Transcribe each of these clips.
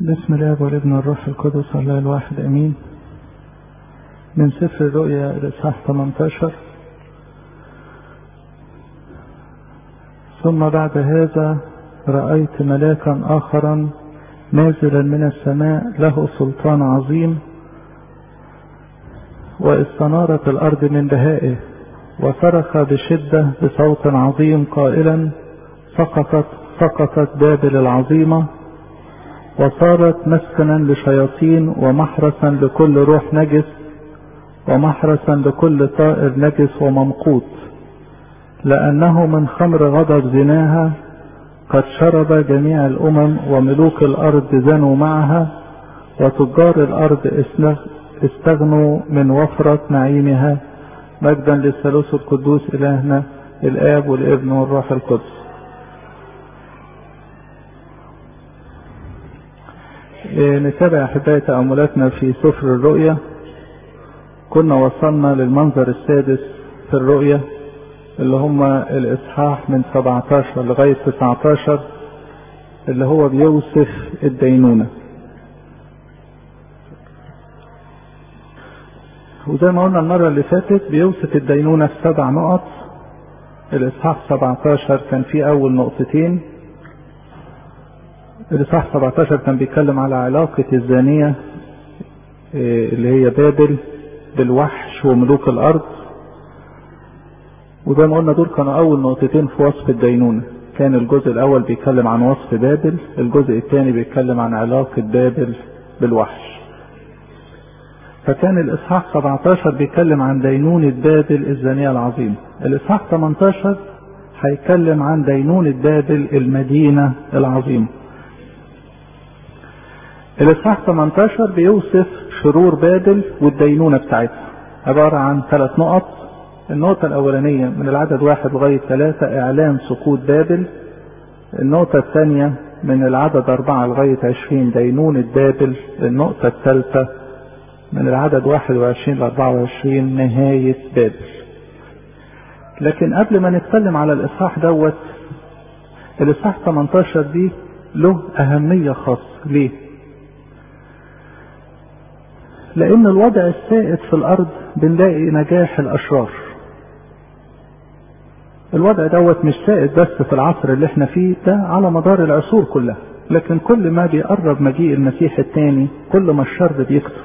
بسم الله والابن والروح القدس الله الواحد امين من سفر الرؤيا الاصحاح 18 ثم بعد هذا رايت ملاكا اخرا نازلا من السماء له سلطان عظيم واستنارت الارض من بهائه وصرخ بشده بصوت عظيم قائلا سقطت سقطت بابل العظيمه وصارت مسكنا لشياطين ومحرسا لكل روح نجس ومحرسا لكل طائر نجس وممقوت لأنه من خمر غضب زناها قد شرب جميع الأمم وملوك الأرض زنوا معها وتجار الأرض استغنوا من وفرة نعيمها مجدا للثالوث القدوس إلهنا الآب والابن والروح القدس نتابع أحبائي تأملاتنا في سفر الرؤيا كنا وصلنا للمنظر السادس في الرؤيا اللي هم الإصحاح من 17 لغاية 19 اللي هو بيوصف الدينونة وزي ما قلنا المرة اللي فاتت بيوصف الدينونة في سبع نقط الإصحاح 17 كان فيه أول نقطتين الإصحاح 17 كان بيتكلم على علاقة الزانية اللي هي بابل بالوحش وملوك الأرض وزي ما قلنا دول كانوا أول نقطتين في وصف الدينونة كان الجزء الأول بيتكلم عن وصف بابل الجزء الثاني بيتكلم عن علاقة بابل بالوحش فكان الإصحاح 17 بيتكلم عن دينونة بابل الزانية العظيمة الإصحاح 18 هيتكلم عن دينونة بابل المدينة العظيمة الإصحاح 18 بيوصف شرور بابل والدينونة بتاعتها عبارة عن ثلاث نقط النقطة الأولانية من العدد واحد لغاية ثلاثة إعلان سقوط بابل النقطة الثانية من العدد أربعة لغاية عشرين دينونة بابل النقطة الثالثة من العدد واحد وعشرين لأربعة وعشرين نهاية بابل لكن قبل ما نتكلم على الإصحاح دوت الإصحاح 18 دي له أهمية خاصة ليه؟ لأن الوضع السائد في الأرض بنلاقي نجاح الأشرار الوضع دوت مش سائد بس في العصر اللي احنا فيه ده على مدار العصور كلها لكن كل ما بيقرب مجيء المسيح الثاني كل ما الشر بيكتر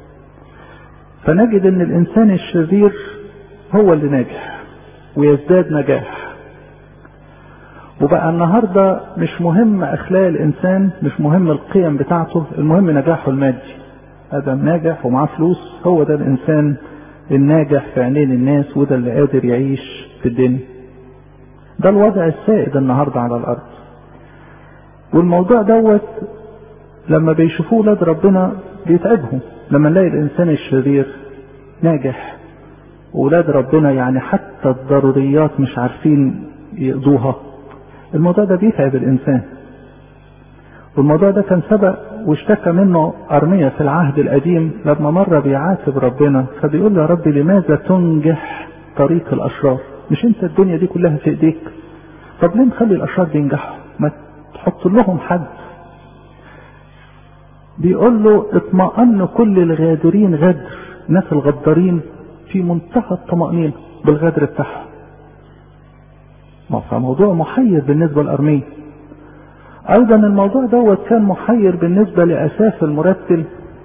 فنجد ان الانسان الشرير هو اللي ناجح ويزداد نجاح وبقى النهارده مش مهم اخلاق الانسان مش مهم القيم بتاعته المهم نجاحه المادي ادم ناجح ومعاه فلوس هو ده الانسان الناجح في عينين الناس وده اللي قادر يعيش في الدنيا ده الوضع السائد النهارده على الارض والموضوع دوت لما بيشوفوه ولاد ربنا بيتعبهم لما نلاقي الانسان الشرير ناجح ولاد ربنا يعني حتى الضروريات مش عارفين يقضوها الموضوع ده بيتعب الانسان والموضوع ده كان سبق واشتكى منه أرمية في العهد القديم لما مرة بيعاتب ربنا فبيقول له يا رب لماذا تنجح طريق الأشرار مش انت الدنيا دي كلها في ايديك طب ليه نخلي الأشرار بينجحوا ما تحط لهم حد بيقول له اطمأن كل الغادرين غدر الناس الغدارين في منتهى الطمأنينة بالغدر بتاعهم فموضوع محير بالنسبة لأرمية ايضا الموضوع دوت كان محير بالنسبة لاساف المرتل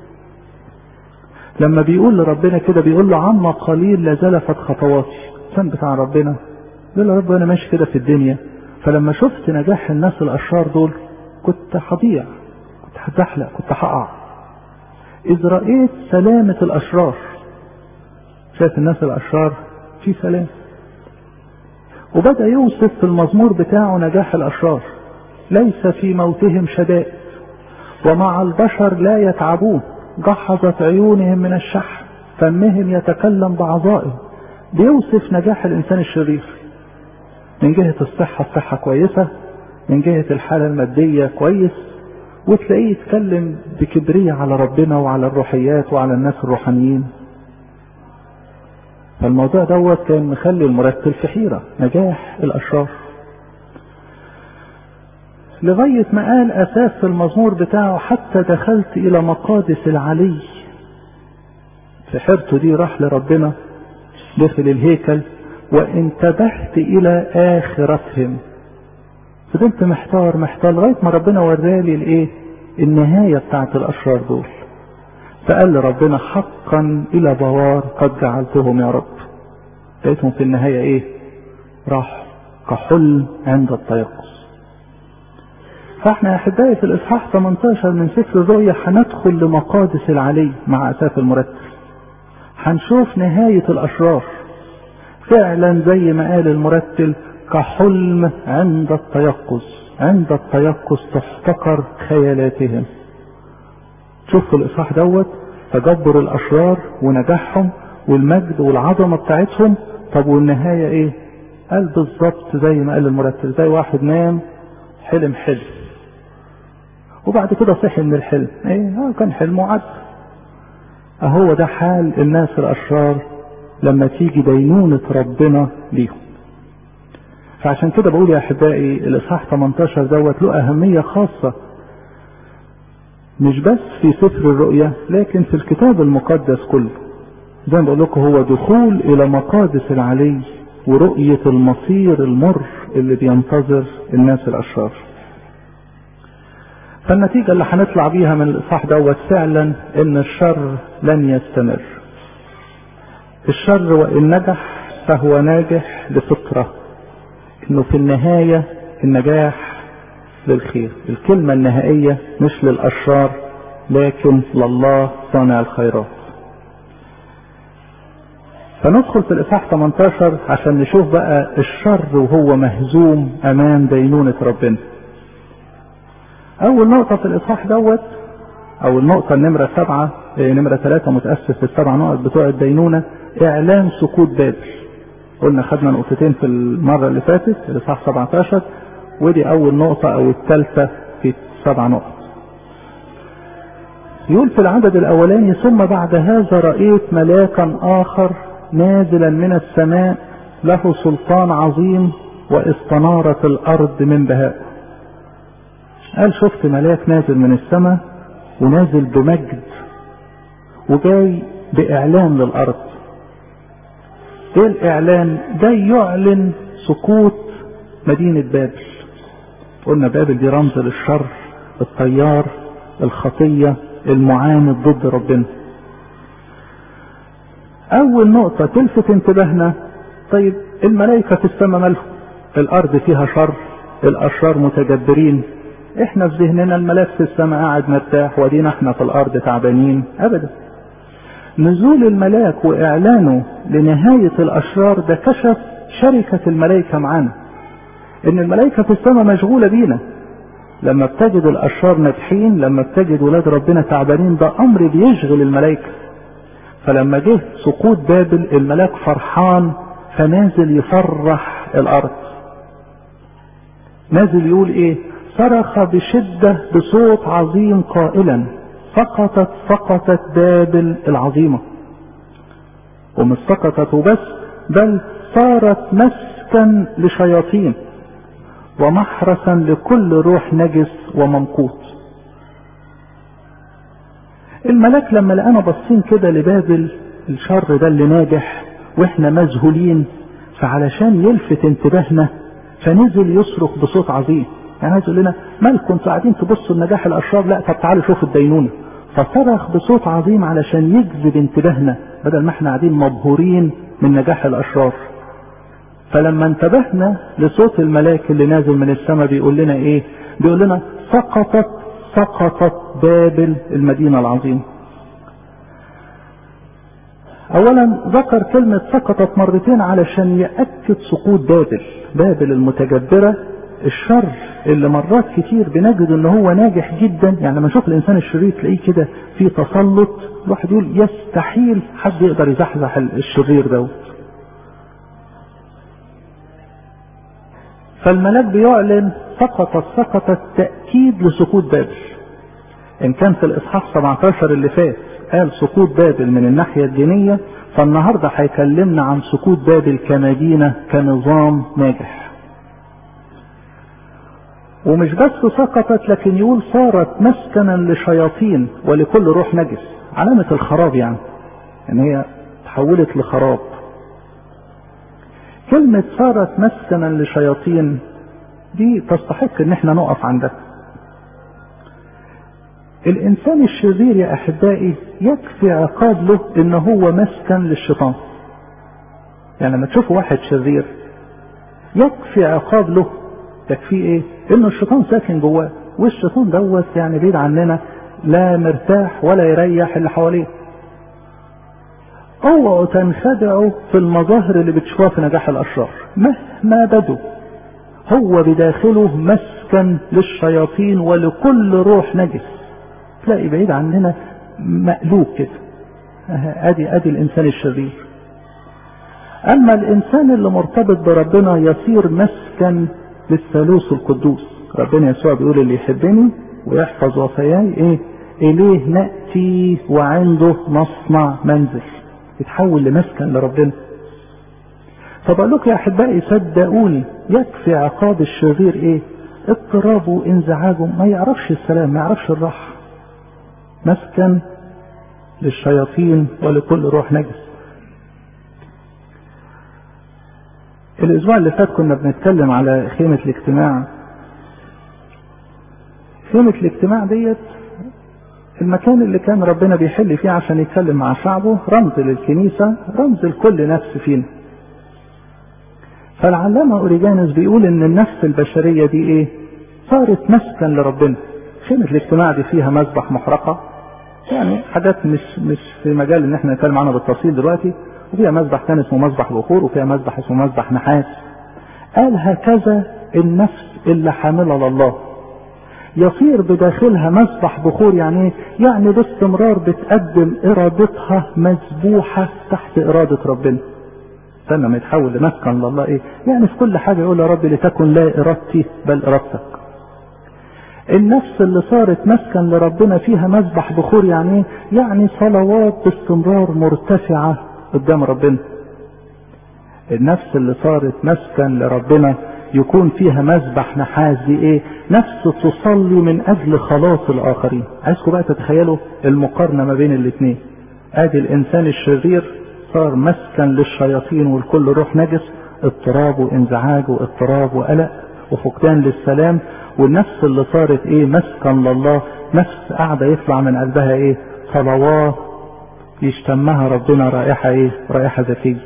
لما بيقول لربنا كده بيقول له عما قليل لزلفت خطواتي كان بتاع ربنا يقول له رب انا ماشي كده في الدنيا فلما شفت نجاح الناس الاشرار دول كنت هضيع كنت هتزحلق كنت هقع اذ رأيت سلامة الاشرار شايف الناس الاشرار في سلام وبدأ يوصف في المزمور بتاعه نجاح الاشرار ليس في موتهم شدائد ومع البشر لا يتعبون جحظت عيونهم من الشح فمهم يتكلم بعظائم بيوصف نجاح الانسان الشرير من جهة الصحة الصحة كويسة من جهة الحالة المادية كويس وتلاقيه يتكلم بكبرية على ربنا وعلى الروحيات وعلى الناس الروحانيين فالموضوع دوت كان مخلي المرتل في حيرة نجاح الأشرار لغاية ما قال أساس المزمور بتاعه حتى دخلت إلى مقادس العلي في حيرته دي راح لربنا دخل الهيكل وانتبهت إلى آخرتهم فضلت محتار محتار لغاية ما ربنا ورالي الإيه النهاية بتاعت الأشرار دول فقال لي ربنا حقا إلى بوار قد جعلتهم يا رب لقيتهم في النهاية إيه راح كحلم عند التيقظ فاحنا يا احبائي في الاصحاح 18 من سفر الرؤيا هندخل لمقادس العلي مع اساف المرتل هنشوف نهاية الاشرار فعلا زي ما قال المرتل كحلم عند التيقظ عند التيقظ تحتقر خيالاتهم شوف في الاصحاح دوت تجبر الاشرار ونجاحهم والمجد والعظمة بتاعتهم طب والنهاية ايه قال بالظبط زي ما قال المرتل زي واحد نام حلم حلم وبعد كده صحي من الحلم ايه اه كان حلم وعد اهو ده حال الناس الاشرار لما تيجي دينونة ربنا ليهم فعشان كده بقول يا احبائي الاصحاح 18 دوت له اهمية خاصة مش بس في سفر الرؤيا لكن في الكتاب المقدس كله زي ما بقول لكم هو دخول الى مقادس العلي ورؤية المصير المر اللي بينتظر الناس الاشرار فالنتيجة اللي هنطلع بيها من الإصحاح دوت فعلا إن الشر لن يستمر. الشر وإن نجح فهو ناجح لفطرة. إنه في النهاية النجاح للخير. الكلمة النهائية مش للأشرار لكن لله صانع الخيرات. فندخل في الإصحاح 18 عشان نشوف بقى الشر وهو مهزوم أمام دينونة ربنا. أول نقطة في الإصحاح دوت أو النقطة النمرة سبعة نمرة ثلاثة متأسف في السبع نقط بتوع الدينونة إعلان سقوط بابل. قلنا خدنا نقطتين في المرة اللي فاتت الإصحاح 17 ودي أول نقطة أو الثالثة في سبع نقط. يقول في العدد الأولاني ثم بعد هذا رأيت ملاكا آخر نازلا من السماء له سلطان عظيم واستنارت الأرض من بهائه. قال شفت ملاك نازل من السماء ونازل بمجد وجاي بإعلان للأرض ايه الإعلان ده يعلن سقوط مدينة بابل قلنا بابل دي رمز للشر الطيار الخطية المعاند ضد ربنا أول نقطة تلفت انتباهنا طيب الملائكة في السماء مالهم الأرض فيها شر الأشرار متجبرين احنا في ذهننا الملاك في السماء قاعد مرتاح ودينا احنا في الارض تعبانين ابدا نزول الملاك واعلانه لنهاية الاشرار ده كشف شركة الملائكة معانا ان الملائكة في السماء مشغولة بينا لما بتجد الاشرار ناجحين لما بتجد ولاد ربنا تعبانين ده امر بيشغل الملائكة فلما جه سقوط بابل الملاك فرحان فنازل يفرح الارض نازل يقول ايه صرخ بشدة بصوت عظيم قائلا سقطت سقطت بابل العظيمة ومش سقطت وبس بل صارت مسكا لشياطين ومحرسا لكل روح نجس وممقوت الملاك لما لقانا باصين كده لبابل الشر ده اللي ناجح واحنا مذهولين فعلشان يلفت انتباهنا فنزل يصرخ بصوت عظيم يعني عايز يقول لنا مالكم انتوا قاعدين تبصوا لنجاح الاشرار لا طب تعالوا شوفوا الدينونه فصرخ بصوت عظيم علشان يجذب انتباهنا بدل ما احنا قاعدين مبهورين من نجاح الاشرار فلما انتبهنا لصوت الملاك اللي نازل من السماء بيقول لنا ايه بيقول لنا سقطت سقطت بابل المدينه العظيمه اولا ذكر كلمة سقطت مرتين علشان يأكد سقوط بابل بابل المتجبرة الشر اللي مرات كتير بنجد ان هو ناجح جدا يعني لما نشوف الانسان الشرير تلاقيه كده في تسلط الواحد يقول يستحيل حد يقدر يزحزح الشرير دوت فالملاك بيعلن سقطت سقطت تأكيد لسقوط بابل ان كان في الاصحاح 17 اللي فات قال سقوط بابل من الناحية الدينية فالنهاردة هيكلمنا عن سقوط بابل كمدينة كنظام ناجح ومش بس سقطت لكن يقول صارت مسكنا لشياطين ولكل روح نجس علامة الخراب يعني ان هي تحولت لخراب كلمة صارت مسكنا لشياطين دي تستحق ان احنا نقف عندها الانسان الشرير يا احبائي يكفي عقاب له ان هو مسكن للشيطان يعني لما تشوفوا واحد شرير يكفي عقاب له يكفي ايه انه الشيطان ساكن جواه والشيطان دوت يعني بعيد عننا لا مرتاح ولا يريح اللي حواليه اوعوا تنخدعوا في المظاهر اللي بتشوفوها في نجاح الاشرار مهما بدوا هو بداخله مسكن للشياطين ولكل روح نجس تلاقي بعيد عننا مقلوب كده ادي ادي الانسان الشرير اما الانسان اللي مرتبط بربنا يصير مسكن للثالوث القدوس ربنا يسوع بيقول اللي يحبني ويحفظ وصاياي ايه اليه ناتي وعنده نصنع منزل يتحول لمسكن لربنا فبقول لكم يا احبائي صدقوني يكفي عقاب الشرير ايه اضطرابه انزعاجه ما يعرفش السلام ما يعرفش الراحه مسكن للشياطين ولكل روح نجس الاسبوع اللي فات كنا بنتكلم على خيمة الاجتماع خيمة الاجتماع ديت المكان اللي كان ربنا بيحل فيه عشان يتكلم مع شعبه رمز للكنيسة رمز لكل نفس فينا فالعلامة أوريجانوس بيقول إن النفس البشرية دي إيه؟ صارت مسكن لربنا. خيمة الاجتماع دي فيها مسبح محرقة يعني حاجات مش مش في مجال إن إحنا نتكلم عنها بالتفصيل دلوقتي وفيها مسبح كان اسمه مسبح بخور وفيها مسبح اسمه مسبح نحاس. قال هكذا النفس اللي حاملة لله. يصير بداخلها مسبح بخور يعني ايه؟ يعني باستمرار بتقدم ارادتها مذبوحة تحت ارادة ربنا. لما يتحول لمسكن لله ايه؟ يعني في كل حاجة يقول يا رب لتكن لا ارادتي بل ارادتك. النفس اللي صارت مسكن لربنا فيها مسبح بخور يعني ايه؟ يعني صلوات باستمرار مرتفعة قدام ربنا. النفس اللي صارت مسكن لربنا يكون فيها مسبح نحاس دي ايه؟ نفس تصلي من اجل خلاص الاخرين. عايزكم بقى تتخيلوا المقارنة ما بين الاثنين. ادي الانسان الشرير صار مسكن للشياطين والكل روح نجس اضطراب وانزعاج واضطراب وقلق وفقدان للسلام والنفس اللي صارت ايه مسكن لله نفس قاعدة يطلع من قلبها ايه صلوات يشتمها ربنا رائحة ايه رائحة ذكية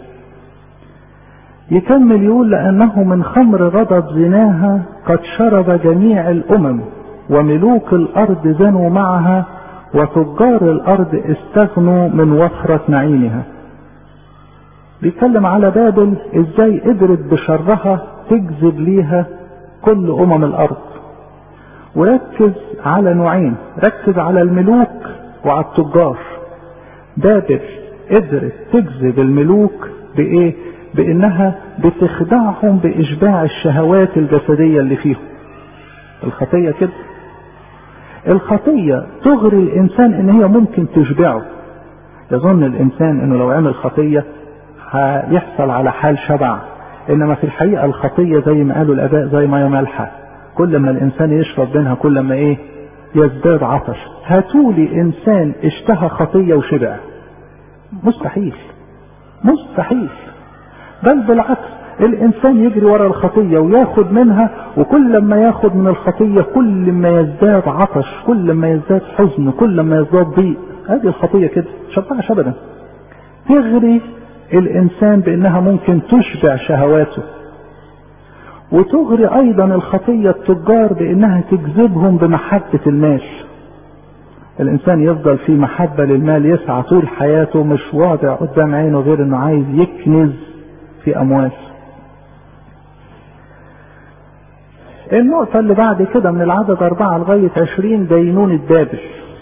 يكمل يقول لأنه من خمر غضب زناها قد شرب جميع الأمم وملوك الأرض زنوا معها وتجار الأرض استغنوا من وفرة نعيمها بيتكلم على بابل ازاي قدرت بشرها تجذب ليها كل امم الارض وركز على نوعين ركز على الملوك وعلى التجار بابل قدرت تجذب الملوك بايه بانها بتخدعهم باشباع الشهوات الجسدية اللي فيهم الخطية كده الخطية تغري الانسان ان هي ممكن تشبعه يظن الانسان انه لو عمل خطية هيحصل على حال شبع انما في الحقيقه الخطيه زي ما قالوا الاباء زي ما ملحه كل ما الانسان يشرب منها كل ما ايه يزداد عطش هاتولي انسان اشتهى خطيه وشبع مستحيل مستحيل بل بالعكس الانسان يجري ورا الخطيه وياخد منها وكل ما ياخد من الخطيه كل ما يزداد عطش كل ما يزداد حزن كل ما يزداد ضيق هذه الخطيه كده شبعش ابدا تغري الانسان بانها ممكن تشبع شهواته وتغري ايضا الخطية التجار بانها تجذبهم بمحبة المال الانسان يفضل في محبة للمال يسعى طول حياته مش واضع قدام عينه غير انه عايز يكنز في اموال النقطة اللي بعد كده من العدد أربعة لغاية عشرين دينونة بابل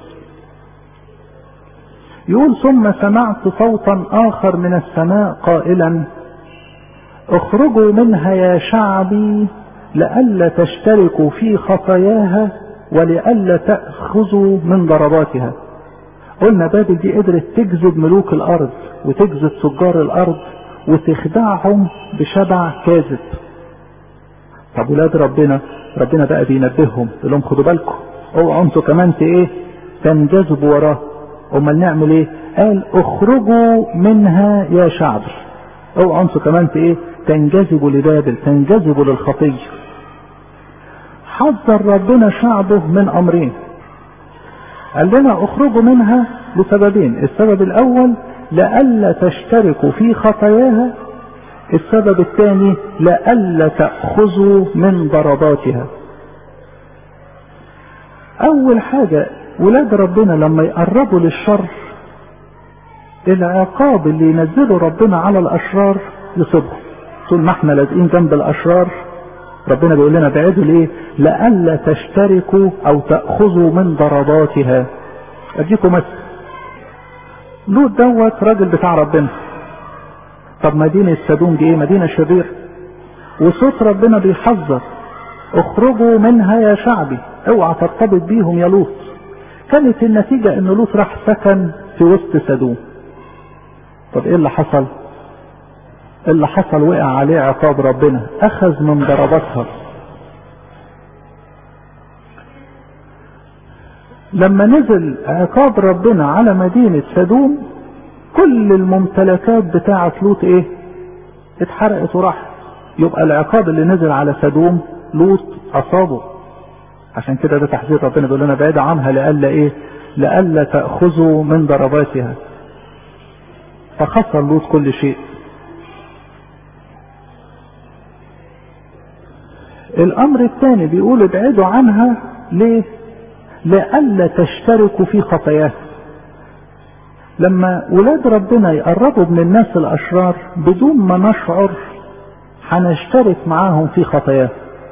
يقول ثم سمعت صوتا آخر من السماء قائلا اخرجوا منها يا شعبي لئلا تشتركوا في خطاياها ولئلا تأخذوا من ضرباتها قلنا بابل دي قدرت تجذب ملوك الأرض وتجذب تجار الأرض وتخدعهم بشبع كاذب طب ولاد ربنا ربنا بقى بينبههم يقول لهم خدوا بالكم اوعوا انتوا كمان ايه تنجذبوا وراه امال نعمل ايه قال اخرجوا منها يا شعبي اوعوا انتوا كمان ايه تنجذبوا لبابل تنجذبوا للخطيه حذر ربنا شعبه من امرين قال لنا اخرجوا منها لسببين السبب الاول لئلا تشتركوا في خطاياها السبب الثاني لئلا تأخذوا من ضرباتها اول حاجة ولاد ربنا لما يقربوا للشر العقاب اللي ينزله ربنا على الاشرار يصيبهم طول ما احنا لازقين جنب الاشرار ربنا بيقول لنا ابعدوا ليه لئلا تشتركوا او تأخذوا من ضرباتها اديكم مثل لوط دوت راجل بتاع ربنا طب مدينة سدوم دي ايه مدينة شريرة وصوت ربنا بيحذر اخرجوا منها يا شعبي اوعى ترتبط بيهم يا لوط كانت النتيجة ان لوط راح سكن في وسط سدوم طب ايه اللي حصل اللي حصل وقع عليه عقاب ربنا اخذ من ضرباتها لما نزل عقاب ربنا على مدينة سدوم كل الممتلكات بتاعة لوط ايه اتحرقت وراحت يبقى العقاب اللي نزل على سدوم لوط اصابه عشان كده ده تحذير ربنا بيقول لنا بعيد عنها لألا ايه لألا تأخذوا من ضرباتها فخسر لوط كل شيء الامر الثاني بيقول ابعدوا عنها ليه لئلا تشتركوا في خطاياها لما ولاد ربنا يقربوا من الناس الاشرار بدون ما نشعر هنشترك معاهم في خطاياهم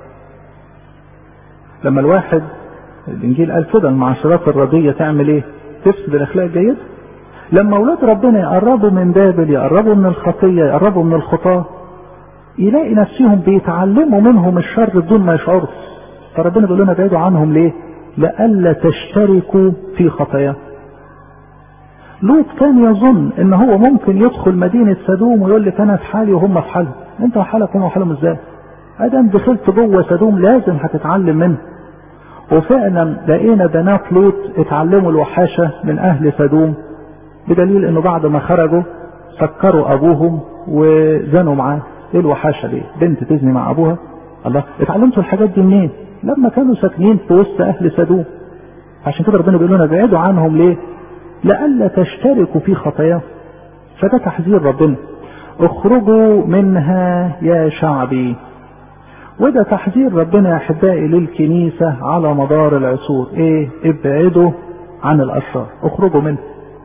لما الواحد الانجيل قال كده المعاشرات الرديه تعمل ايه تفسد الاخلاق الجيده لما ولاد ربنا يقربوا من بابل يقربوا من الخطيه يقربوا من الخطاه يلاقي نفسهم بيتعلموا منهم الشر بدون ما يشعروا فربنا بيقول لنا ابعدوا عنهم ليه لئلا تشتركوا في خطاياهم لوط كان يظن ان هو ممكن يدخل مدينة سدوم ويقول لك انا في حالي وهم في حالهم انت وحالك هم وحالهم ازاي ادم دخلت جوه سدوم لازم هتتعلم منه وفعلا لقينا بنات لوط اتعلموا الوحاشة من اهل سدوم بدليل انه بعد ما خرجوا سكروا ابوهم وزنوا معاه ايه الوحاشة دي بنت تزني مع ابوها الله اتعلمتوا الحاجات دي منين لما كانوا ساكنين في وسط اهل سدوم عشان كده ربنا بيقول لنا ابعدوا عنهم ليه لئلا تشتركوا في خطاياهم فده تحذير ربنا اخرجوا منها يا شعبي وده تحذير ربنا يا احبائي للكنيسة على مدار العصور ايه ابعدوا عن الاشرار اخرجوا منه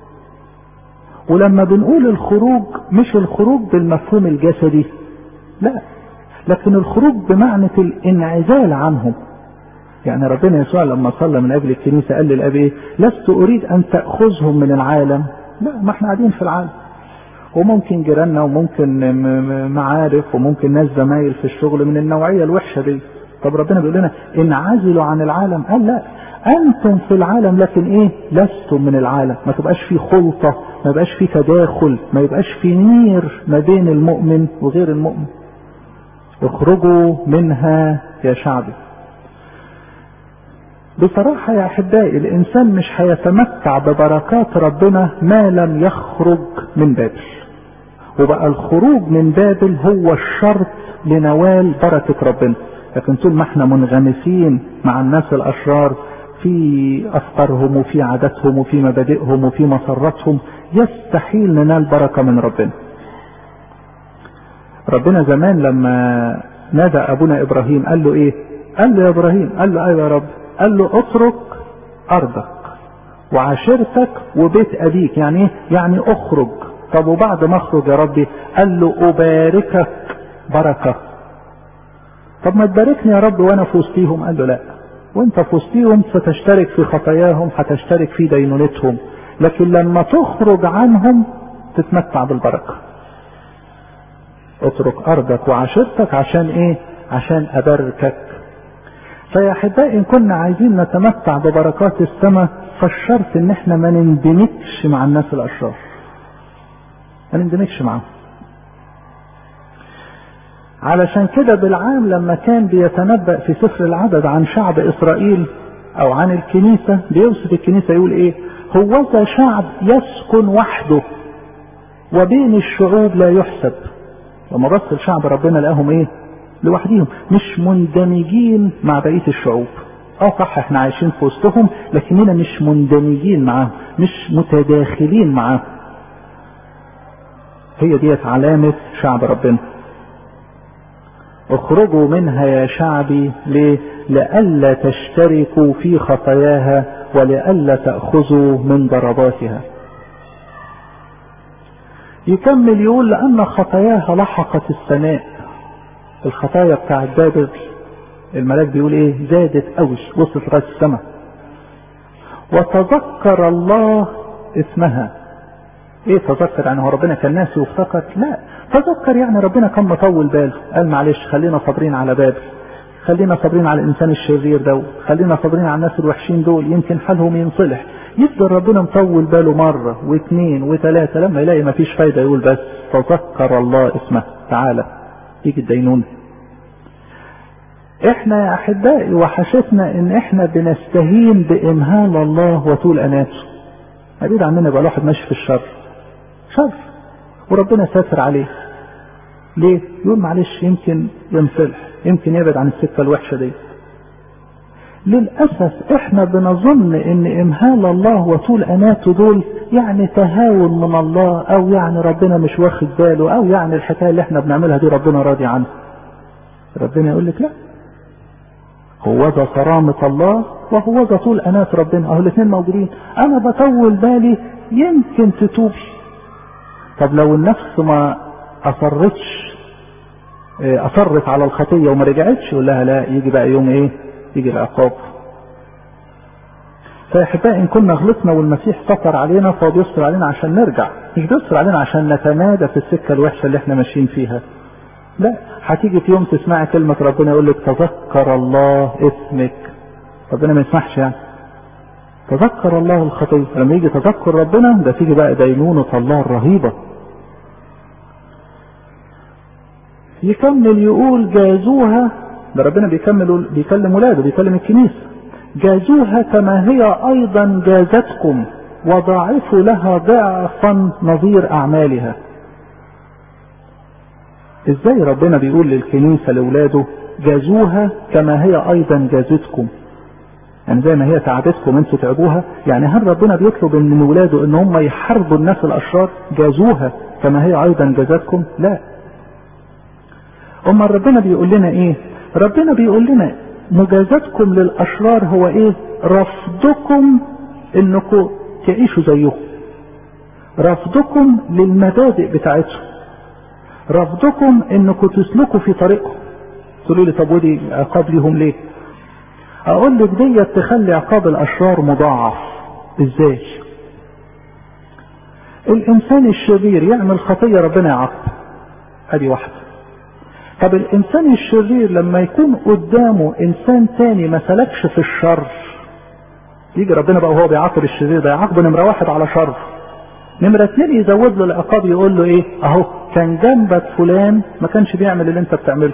ولما بنقول الخروج مش الخروج بالمفهوم الجسدي لا لكن الخروج بمعنى الانعزال عنهم يعني ربنا يسوع لما صلى من اجل الكنيسه قال للاب ايه؟ لست اريد ان تاخذهم من العالم، لا ما احنا قاعدين في العالم. وممكن جيراننا وممكن معارف وممكن ناس زمايل في الشغل من النوعيه الوحشه دي. طب ربنا بيقول لنا انعزلوا عن العالم، قال لا انتم في العالم لكن ايه؟ لستم من العالم، ما تبقاش في خلطه، ما يبقاش في تداخل، ما يبقاش في نير ما بين المؤمن وغير المؤمن. اخرجوا منها يا شعبي. بصراحة يا أحبائي الإنسان مش هيتمتع ببركات ربنا ما لم يخرج من بابل وبقى الخروج من بابل هو الشرط لنوال بركة ربنا لكن طول ما احنا منغمسين مع الناس الأشرار في أفكارهم وفي عاداتهم وفي مبادئهم وفي مسراتهم يستحيل ننال بركة من ربنا ربنا زمان لما نادى أبونا إبراهيم قال له إيه قال له يا إبراهيم قال له أيوة يا رب قال له اترك ارضك وعشيرتك وبيت ابيك يعني ايه يعني اخرج طب وبعد ما اخرج يا ربي قال له اباركك بركه طب ما تباركني يا رب وانا في وسطيهم قال له لا وانت في وسطيهم ستشترك في خطاياهم هتشترك في دينونتهم لكن لما تخرج عنهم تتمتع بالبركه اترك ارضك وعشيرتك عشان ايه عشان اباركك فيا احبائي ان كنا عايزين نتمتع ببركات السماء فالشرط ان احنا ما نندمجش مع الناس الاشرار ما نندمجش معاهم علشان كده بالعام لما كان بيتنبأ في سفر العدد عن شعب إسرائيل أو عن الكنيسة بيوصف الكنيسة يقول إيه هوذا شعب يسكن وحده وبين الشعوب لا يحسب لما بص الشعب ربنا لقاهم ايه لوحديهم مش مندمجين مع بقيه الشعوب اه صح احنا عايشين في وسطهم لكننا مش مندمجين معاهم مش متداخلين معاهم هي ديت علامة شعب ربنا اخرجوا منها يا شعبي ليه لئلا تشتركوا في خطاياها ولئلا تأخذوا من ضرباتها يكمل يقول لأن خطاياها لحقت السماء الخطايا بتاع بابل الملاك بيقول ايه زادت قوي وصلت لغايه السماء وتذكر الله اسمها ايه تذكر يعني هو ربنا كان ناسي وافتكر لا تذكر يعني ربنا كان مطول باله قال معلش خلينا صابرين على بابل خلينا صابرين على الانسان الشرير ده خلينا صابرين على الناس الوحشين دول يمكن حالهم ينصلح يفضل ربنا مطول باله مرة واثنين وثلاثة لما يلاقي ما فيش فايدة يقول بس تذكر الله اسمه تعالى يجي الدينون احنا يا احبائي وحشتنا ان احنا بنستهين بامهال الله وطول اناته بعيد عننا يبقى الواحد ماشي في الشر شر وربنا ساتر عليه ليه يقول معلش يمكن ينصلح يمكن يبعد عن السكة الوحشة دي للأسف احنا بنظن ان امهال الله وطول اناته دول يعني تهاون من الله او يعني ربنا مش واخد باله او يعني الحكاية اللي احنا بنعملها دي ربنا راضي عنها ربنا يقول لك لا هو ذا كرامة الله وهو ذا طول انات ربنا اهو الاثنين موجودين انا بطول بالي يمكن تتوبي طب لو النفس ما اصرتش اصرت على الخطية وما رجعتش يقول لها لا يجي بقى يوم ايه يجي العقاب فيا احبائي ان كنا غلطنا والمسيح ستر علينا فهو بيستر علينا عشان نرجع مش بيستر علينا عشان نتمادى في السكه الوحشه اللي احنا ماشيين فيها لا هتيجي في يوم تسمعي كلمه ربنا يقول لك تذكر الله اسمك ربنا ما يسمحش يعني تذكر الله الخطيه لما يجي تذكر ربنا ده تيجي بقى دينونه الله الرهيبه يكمل يقول جازوها ده ربنا بيكمل بيكلم ولاده بيكلم الكنيسة جازوها كما هي أيضا جازتكم وضاعفوا لها ضعفا نظير أعمالها ازاي ربنا بيقول للكنيسة لولاده جازوها كما هي أيضا جازتكم يعني زي ما هي تعبتكم انتوا تعبوها يعني هل ربنا بيطلب من ولاده ان هم يحاربوا الناس الاشرار جازوها كما هي ايضا جازتكم لا امال ربنا بيقول لنا ايه ربنا بيقول لنا مجازاتكم للاشرار هو ايه رفضكم انكم تعيشوا زيهم رفضكم للمبادئ بتاعتهم رفضكم انكم تسلكوا في طريقهم تقولوا لي طب ودي عقاب ليهم ليه اقول لك ديت تخلي عقاب الاشرار مضاعف ازاي الانسان الشرير يعمل خطيه ربنا يعاقبه ادي واحده طب الانسان الشرير لما يكون قدامه انسان تاني ما سلكش في الشر يجي ربنا بقى وهو بيعاقب الشرير ده يعاقبه نمره واحد على شر نمرة اتنين يزود له العقاب يقول له ايه اهو كان جنبك فلان ما كانش بيعمل اللي انت بتعمله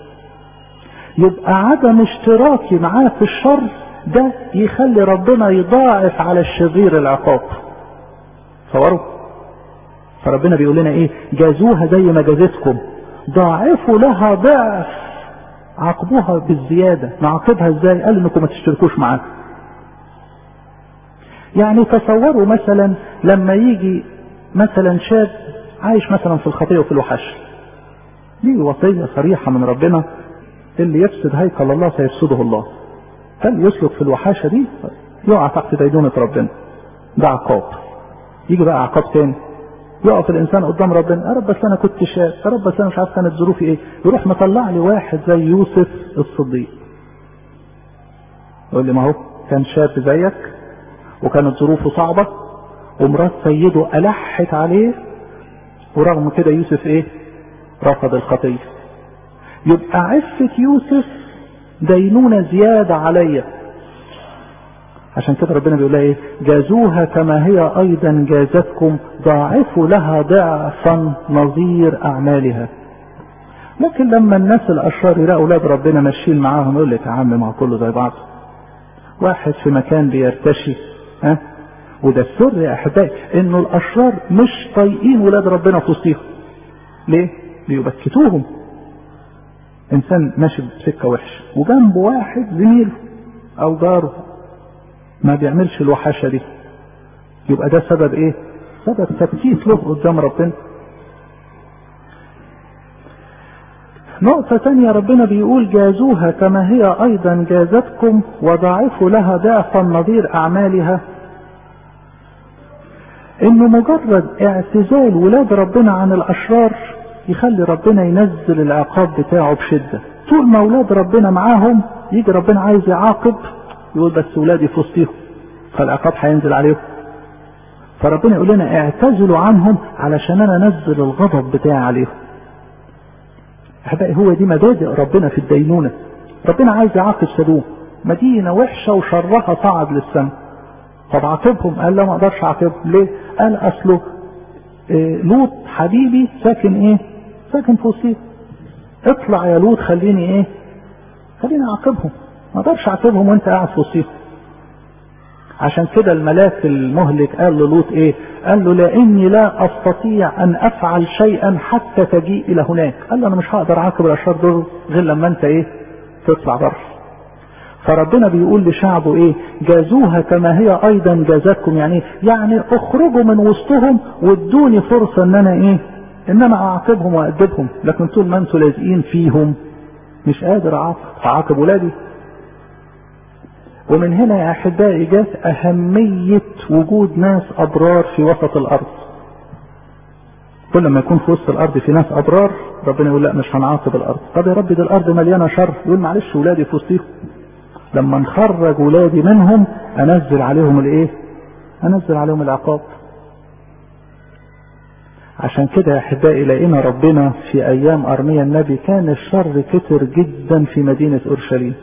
يبقى عدم اشتراكي معاه في الشر ده يخلي ربنا يضاعف على الشرير العقاب تصوروا فربنا بيقول لنا ايه جازوها زي ما جازتكم ضاعفوا لها ضعف عاقبوها بالزيادة نعاقبها ازاي قال انكم ما تشتركوش معاها يعني تصوروا مثلا لما يجي مثلا شاب عايش مثلا في الخطية وفي الوحش دي وصية صريحة من ربنا اللي يفسد هيكل الله سيفسده الله هل يسلك في الوحاشة دي يقع تحت دينونة ربنا ده عقاب يجي بقى عقاب تاني يقف الانسان قدام ربنا يا رب بس انا كنت شاب يا رب بس انا مش عارف كانت ظروفي ايه يروح مطلع لي واحد زي يوسف الصديق يقول لي ما هو كان شاب زيك وكانت ظروفه صعبة ومرات سيده ألحت عليه ورغم كده يوسف ايه رفض الخطية يبقى عفة يوسف دينونة زيادة عليا عشان كده ربنا بيقول ايه جازوها كما هي ايضا جازتكم ضاعفوا لها ضعفا نظير اعمالها لكن لما الناس الاشرار يلاقوا اولاد ربنا ماشيين معاهم يقول لك يا عم ما كله زي بعض واحد في مكان بيرتشي ها وده السر يا احبائي انه الاشرار مش طايقين ولاد ربنا في وسطيهم ليه؟ بيبكتوهم انسان ماشي بسكه وحشه وجنبه واحد زميله او جاره ما بيعملش الوحشه دي يبقى ده سبب ايه؟ سبب تبكيت له قدام ربنا نقطة تانية ربنا بيقول جازوها كما هي أيضا جازتكم وضاعفوا لها ضعفا نظير أعمالها إنه مجرد اعتزال ولاد ربنا عن الأشرار يخلي ربنا ينزل العقاب بتاعه بشدة طول ما ولاد ربنا معاهم يجي ربنا عايز يعاقب يقول بس ولادي في وسطيهم فالعقاب هينزل عليهم فربنا يقول لنا اعتزلوا عنهم علشان انا انزل الغضب بتاعي عليهم احبائي هو دي مبادئ ربنا في الدينونة ربنا عايز يعاقب سدوم مدينة وحشة وشرها صعد للسماء طب عاقبهم قال لا ما اقدرش اعاقبهم ليه قال اصله إيه لوط حبيبي ساكن ايه ساكن في وسطيهم اطلع يا لوط خليني ايه خليني اعاقبهم ما اقدرش اعاقبهم وانت قاعد في وسطيهم عشان كده الملاك المهلك قال للوط ايه قال له لاني لا استطيع ان افعل شيئا حتى تجيء الى هناك قال له انا مش هقدر اعاقب الاشرار دول غير لما انت ايه تطلع بره فربنا بيقول لشعبه ايه جازوها كما هي ايضا جازتكم يعني يعني اخرجوا من وسطهم وادوني فرصه ان انا ايه ان انا اعاقبهم وادبهم لكن طول ما انتوا لازقين فيهم مش قادر اعاقب فعاقب ولادي ومن هنا يا احبائي جت اهميه وجود ناس ابرار في وسط الارض كل ما يكون في وسط الارض في ناس ابرار ربنا يقول لا مش هنعاقب الارض طب يا رب دي الارض مليانه شر يقول معلش ولادي في وسطيهم لما نخرج ولادي منهم انزل عليهم الايه انزل عليهم العقاب عشان كده يا احبائي لقينا ربنا في ايام ارميا النبي كان الشر كتر جدا في مدينه اورشليم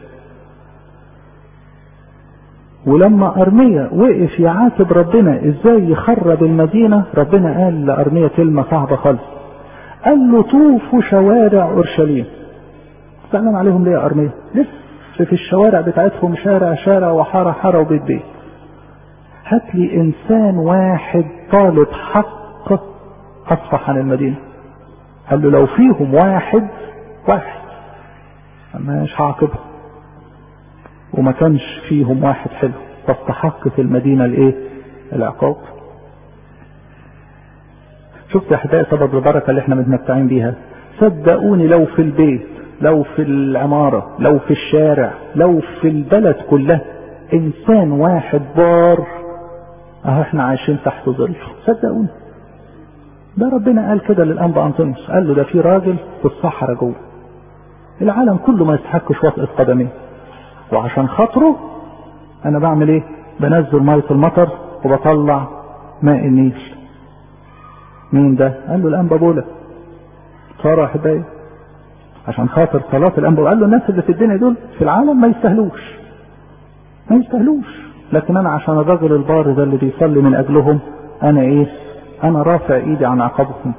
ولما ارميا وقف يعاتب ربنا ازاي يخرب المدينه ربنا قال لارميا كلمه صعبه خالص قال له طوفوا شوارع اورشليم زعلان عليهم ليه يا ارميا لف في الشوارع بتاعتهم شارع شارع وحاره حاره وبيت بيت هات لي انسان واحد طالب حق اصفح عن المدينه قال له لو فيهم واحد واحد مش هعاقبهم وما كانش فيهم واحد حلو فاستحق في المدينه الايه العقاب شفت يا احبائي سبب البركه اللي احنا متمتعين بيها صدقوني لو في البيت لو في العمارة لو في الشارع لو في البلد كلها انسان واحد بار اهو احنا عايشين تحت ظل صدقوني ده ربنا قال كده للانبا انطونيوس قال له ده في راجل في الصحراء جوه العالم كله ما يستحقش وطئة قدميه وعشان خاطره انا بعمل ايه بنزل ميه المطر وبطلع ماء النيل مين ده قال له الانبا بولا صار احبائي عشان خاطر صلاة الأنبا وقال له الناس اللي في الدنيا دول في العالم ما يستاهلوش ما يستاهلوش لكن أنا عشان الرجل البار ده اللي بيصلي من أجلهم أنا إيه أنا رافع إيدي عن عقبهم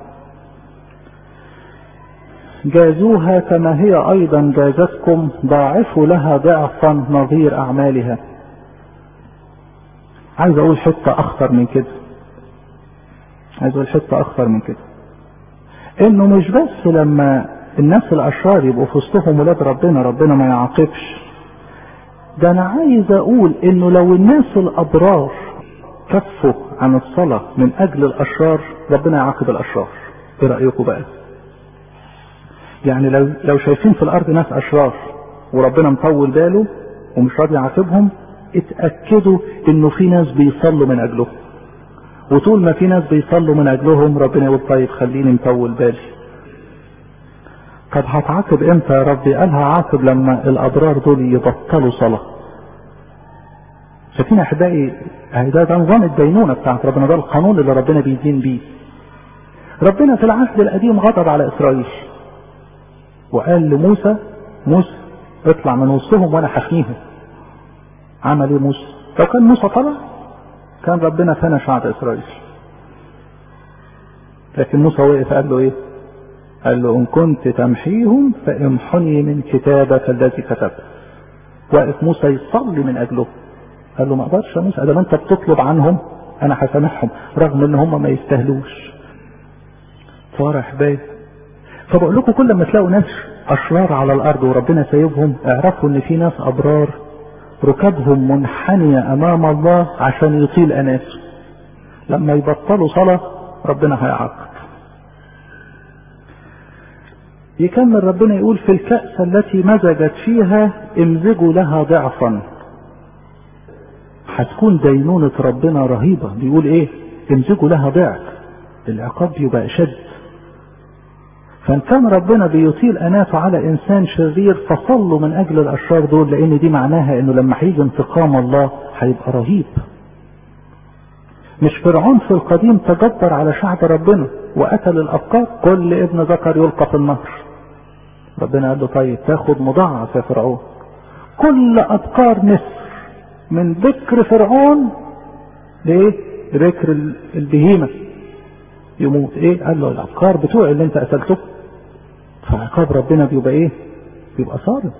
جازوها كما هي أيضا جازتكم ضاعفوا لها ضعفا نظير أعمالها عايز أقول حتة أخطر من كده عايز أقول حتة أخطر من كده إنه مش بس لما الناس الاشرار يبقوا في وسطهم ولاد ربنا ربنا ما يعاقبش ده انا عايز اقول انه لو الناس الابرار كفوا عن الصلاة من اجل الاشرار ربنا يعاقب الاشرار ايه رأيكم بقى يعني لو, لو شايفين في الارض ناس اشرار وربنا مطول باله ومش راضي يعاقبهم اتأكدوا انه في ناس بيصلوا من اجلهم وطول ما في ناس بيصلوا من اجلهم ربنا يقول طيب خليني مطول بالي طب هتعاقب امتى يا ربي قال هعاقب لما الابرار دول يبطلوا صلاة شايفين احبائي ده, ده نظام الدينونة بتاعت ربنا ده القانون اللي ربنا بيدين بيه ربنا في العهد القديم غضب على اسرائيل وقال لموسى موسى اطلع من وسطهم وانا حفنيهم عمل ايه موسى لو كان موسى طلع كان ربنا فنى شعب اسرائيل لكن موسى وقف قال له ايه قال له إن كنت تمحيهم فامحني من كتابك الذي كتبت واقف موسى يصلي من أجله قال له ما اقدرش يا موسى ده انت بتطلب عنهم انا هسامحهم رغم ان هم ما يستاهلوش فرح باي فبقول لكم كل ما تلاقوا ناس اشرار على الارض وربنا سايبهم اعرفوا ان في ناس ابرار ركابهم منحنية امام الله عشان يطيل اناسه لما يبطلوا صلاة ربنا هيعاقب يكمل ربنا يقول في الكأس التي مزجت فيها امزجوا لها ضعفا هتكون دينونة ربنا رهيبة بيقول ايه امزجوا لها ضعف العقاب يبقى شد فان كان ربنا بيطيل اناته على انسان شرير فصلوا من اجل الاشرار دول لان دي معناها انه لما هيجي انتقام الله هيبقى رهيب مش فرعون في القديم تجبر على شعب ربنا وقتل الابكار كل ابن ذكر يلقى في النهر ربنا قال له طيب تاخد مضاعف يا فرعون كل ابكار مصر من بكر فرعون لايه لبكر البهيمه يموت ايه قال له الابكار بتوعي اللي انت قتلته فعقاب ربنا بيبقى ايه بيبقى صارم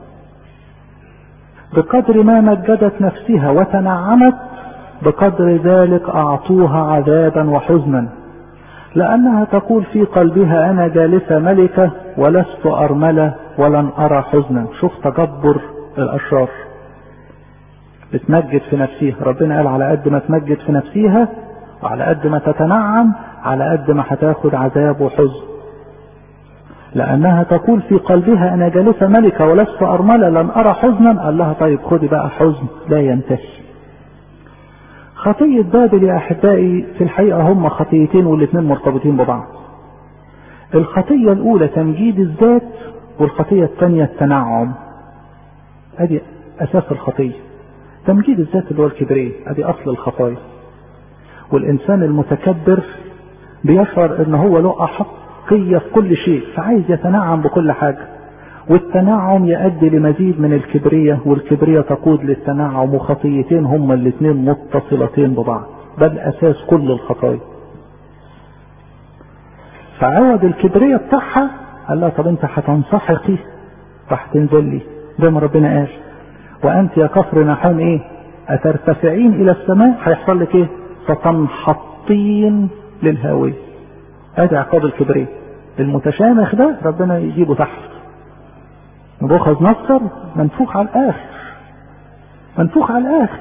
بقدر ما مجدت نفسها وتنعمت بقدر ذلك اعطوها عذابا وحزنا لانها تقول في قلبها انا جالسه ملكه ولست ارمله ولن ارى حزنا شوف تجبر الاشرار بتمجد في نفسها ربنا قال على قد ما تمجد في نفسها وعلى قد ما تتنعم على قد ما هتاخد عذاب وحزن لأنها تقول في قلبها أنا جالسة ملكة ولست أرملة لن أرى حزنا قال لها طيب خدي بقى حزن لا ينتهي خطية بابل يا أحبائي في الحقيقة هم خطيتين والاثنين مرتبطين ببعض الخطية الأولى تمجيد الذات والخطية الثانية التنعم أدي أساس الخطية تمجيد الذات اللي هو الكبرية أدي أصل الخطايا والإنسان المتكبر بيشعر إن هو له أحقية في كل شيء فعايز يتنعم بكل حاجة والتنعم يؤدي لمزيد من الكبرية والكبرية تقود للتنعم وخطيتين هما الاثنين متصلتين ببعض بل أساس كل الخطايا فعوض الكبرية بتاعها قال لها طب انت هتنسحقي راح تنزل لي زي ما ربنا قال وانت يا كفر نحوم ايه اترتفعين الى السماء هيحصل لك ايه فتنحطين للهاوية ادي عقاب الكبرية المتشامخ ده ربنا يجيبه تحت نبوخذ نصر منفوخ على الاخر منفوخ على الاخر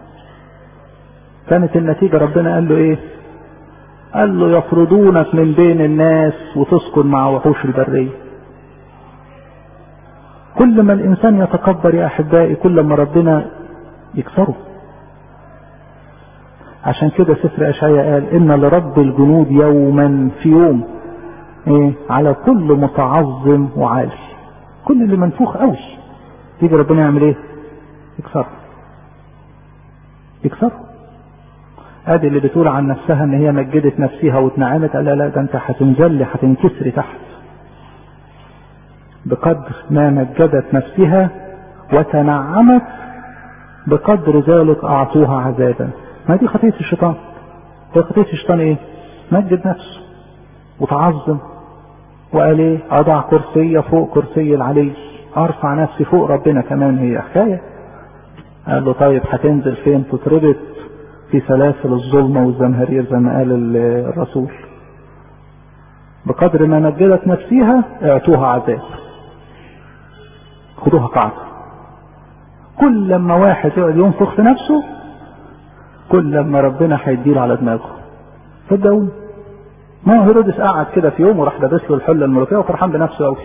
كانت النتيجة ربنا قال له ايه قال له يطردونك من بين الناس وتسكن مع وحوش البرية كل ما الانسان يتكبر يا احبائي كل ما ربنا يكسره عشان كده سفر اشعياء قال ان لرب الجنود يوما في يوم ايه على كل متعظم وعالي كل اللي منفوخ قوي يجي ربنا يعمل ايه يكسره يكسره ادي اللي بتقول عن نفسها ان هي مجدت نفسها واتنعمت قال لا لا ده انت هتنزلي هتنكسري تحت بقدر ما مجدت نفسها وتنعمت بقدر ذلك اعطوها عذابا ما دي خطية الشيطان هي خطية الشيطان ايه مجد نفسه وتعظم وقال ايه اضع كرسي فوق كرسي العلي ارفع نفسي فوق ربنا كمان هي حكاية قال له طيب هتنزل فين تتربط في سلاسل الظلمة والزمهرير زي ما قال الرسول بقدر ما مجدت نفسها اعطوها عذاب خدوها قاعدة كل لما واحد يقعد ينفخ في نفسه كل لما ربنا هيديله على دماغه صدقوني ما هو هيرودس قعد كده في يوم وراح لابس له الحله الملوكيه وفرحان بنفسه قوي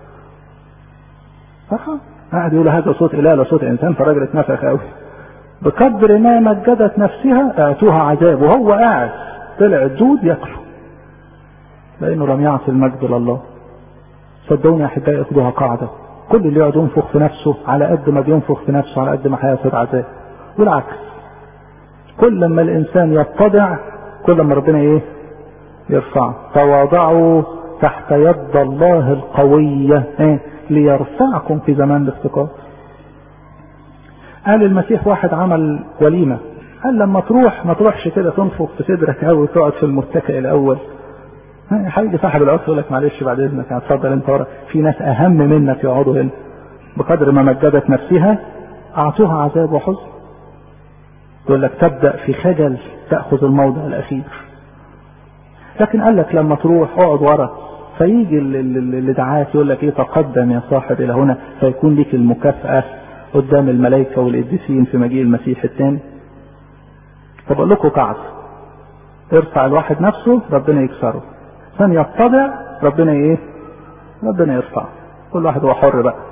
فرحان قاعد يقول هذا صوت اله لا صوت انسان فالراجل اتنفخ قوي بقدر ما مجدت نفسها اعطوها عذاب وهو قاعد طلع الدود ياكله لانه لم يعصي المجد لله صدقوني يا احبائي خدوها قاعده كل اللي يقعد ينفخ في نفسه على قد ما بينفخ في نفسه على قد ما هياخد عذاب والعكس كل لما الانسان يتضع كل ما ربنا ايه يرفعه تواضعوا تحت يد الله القوية ايه ليرفعكم في زمان الافتقار قال المسيح واحد عمل وليمة قال لما تروح ما تروحش كده تنفخ في صدرك قوي وتقعد في المتكئ الاول هيجي صاحب العرس يقول لك معلش بعد اذنك اتفضل انت ورا في ناس اهم منك يقعدوا هنا بقدر ما مجدت نفسها اعطوها عذاب وحزن يقول لك تبدا في خجل تاخذ الموضع الاخير لكن قال لك لما تروح اقعد ورا فيجي اللي دعاك يقول لك ايه تقدم يا صاحب الى هنا فيكون لك المكافاه قدام الملائكه والقديسين في مجيء المسيح الثاني طب اقول لكم قاعده ارفع الواحد نفسه ربنا يكسره ثاني يتضع ربنا ايه ربنا يرفع كل واحد هو حر بقى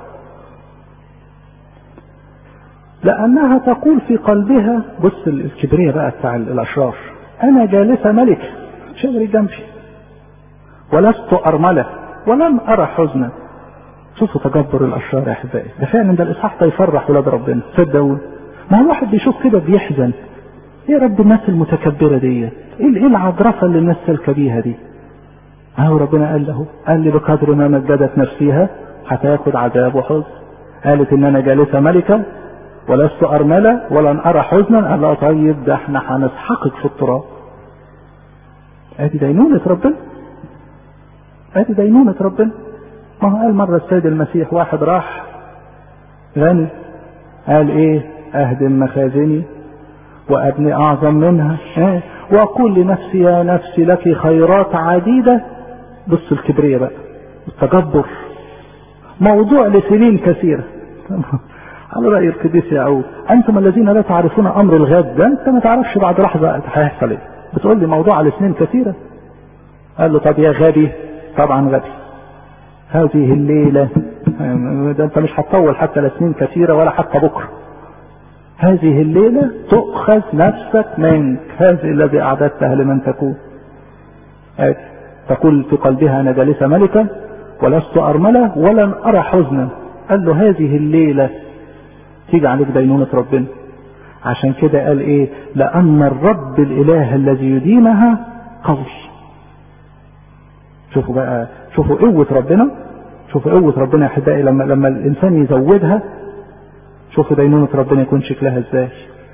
لانها تقول في قلبها بص الكبرية بقى بتاع الاشرار انا جالسة ملكة شغلي جنبي ولست ارملة ولم ارى حزنا شوفوا تجبر الاشرار يا احبائي ده فعلا ده الاصحاح ده يفرح ولاد ربنا صدقوني ما هو الواحد بيشوف كده بيحزن ايه رب الناس المتكبره ديت ايه العجرفه اللي الناس سالكه بيها دي اهو ربنا قال له قال لي بقدر ما مجدت نفسها هتاخد عذاب وحزن قالت ان انا جالسه ملكه ولست ارمله ولن ارى حزنا قال لها طيب ده احنا هنسحقك في التراب ادي دينونه ربنا ادي دينونه ربنا ما هو قال مره السيد المسيح واحد راح غني قال ايه اهدم مخازني وابني اعظم منها إيه؟ واقول لنفسي يا نفسي لك خيرات عديده بص الكبرية بقى التجبر موضوع لسنين كثيرة على رأي القديس يعقوب أنتم الذين لا تعرفون أمر الغد ده أنت ما تعرفش بعد لحظة هيحصل إيه بتقول لي موضوع لسنين كثيرة قال له طب يا غبي طبعا غبي هذه الليلة ده أنت مش هتطول حتى لسنين كثيرة ولا حتى بكرة هذه الليلة تؤخذ نفسك منك هذه الذي أعددتها لمن تكون آدي تقول في قلبها أنا جالسة ملكة ولست أرملة ولن أرى حزنا قال له هذه الليلة تيجي عليك دينونة ربنا عشان كده قال ايه لأن الرب الإله الذي يديمها قوي شوفوا بقى شوفوا قوة ربنا شوفوا قوة ربنا يا أحبائي لما لما الإنسان يزودها شوفوا دينونة ربنا يكون شكلها ازاي